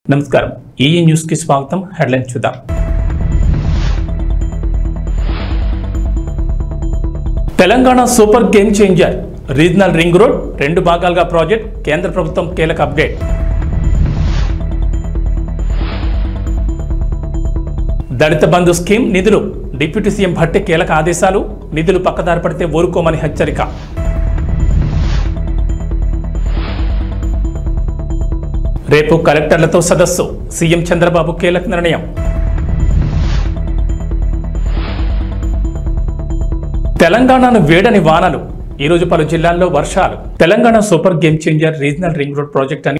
నమస్కారం ఈ న్యూస్ కి స్వాగతం హెడ్లైన్ చూద్దాం Telangana super game changer regional ring road రెండు భాగాలుగా ప్రాజెక్ట్ కేంద్ర ప్రభుత్వం కీలక అప్డేట్ దళిత బంధు స్కీమ్ నిధులు డిప్యూటీ సీఎం భట్టి కీలక ఆదేశాలు నిధులు పక్కదారి పడితే ఊరుకోమని హెచ్చరిక రేపు కలెక్టర్లతో సదస్సు సీఎం చంద్రబాబు కీలక నిర్ణయం తెలంగాణను వేడని వానలు ఈ రోజు పలు జిల్లాల్లో వర్షాలు Telangana super game changer regional ring road project అని